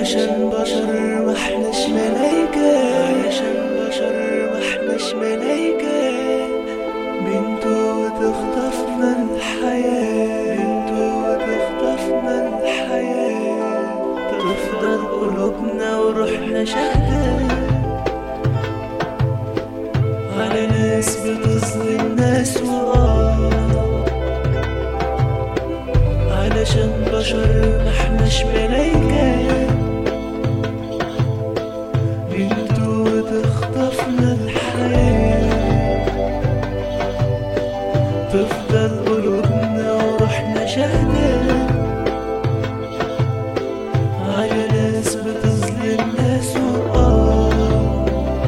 علشان بشر ما احناش ملايكة علشان بشر ما احناش ملايكة بنتو تخطفنا الحياة بنتو تخطفنا الحياة تفضل قلوبنا وروحنا شهدة على ناس بتظلم ناس وآه علشان بشر ما احناش ملايكة بنتو تخطفنا الحياة تفضل قلوبنا وروحنا شهدة على ناس بتظلم ناس وآه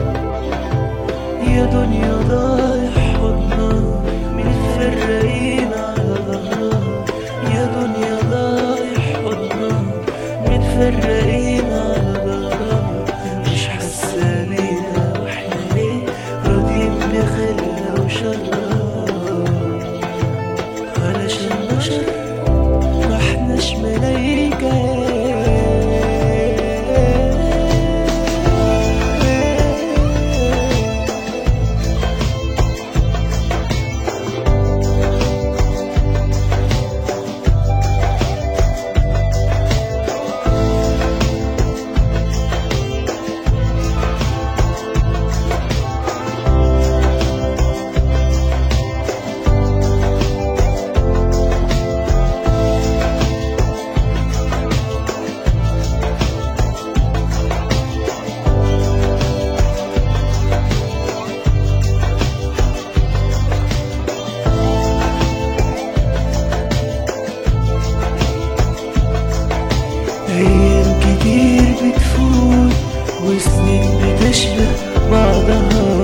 يا دنيا ضايع حضنها متفرقين على ظهرها يا دنيا ضايع حضنها متفرقين على ظهرها مش حاسة بينا واحنا ليه راضيين بخيرها وشرها علشان بشر ما احناش ملايكة أيام كتير بتفوت وسنين بتشبه بعضها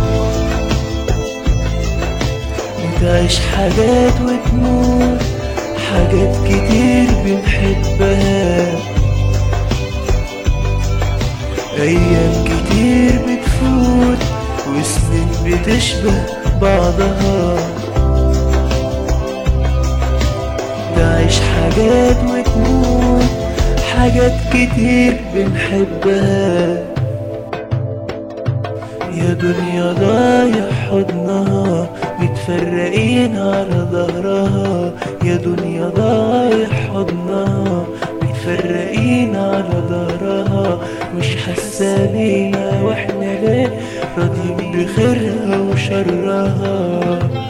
بتعيش حاجات وتموت حاجات كتير بنحبها أيام كتير بتفوت وسنين بتشبه بعضها تعيش حاجات وتموت حاجات كتير بنحبها يا دنيا ضايع حضنها متفرقين على ظهرها يا دنيا ضايع حضنها متفرقين على ظهرها مش حاسة بينا واحنا ليه راضيين بخيرها وشرها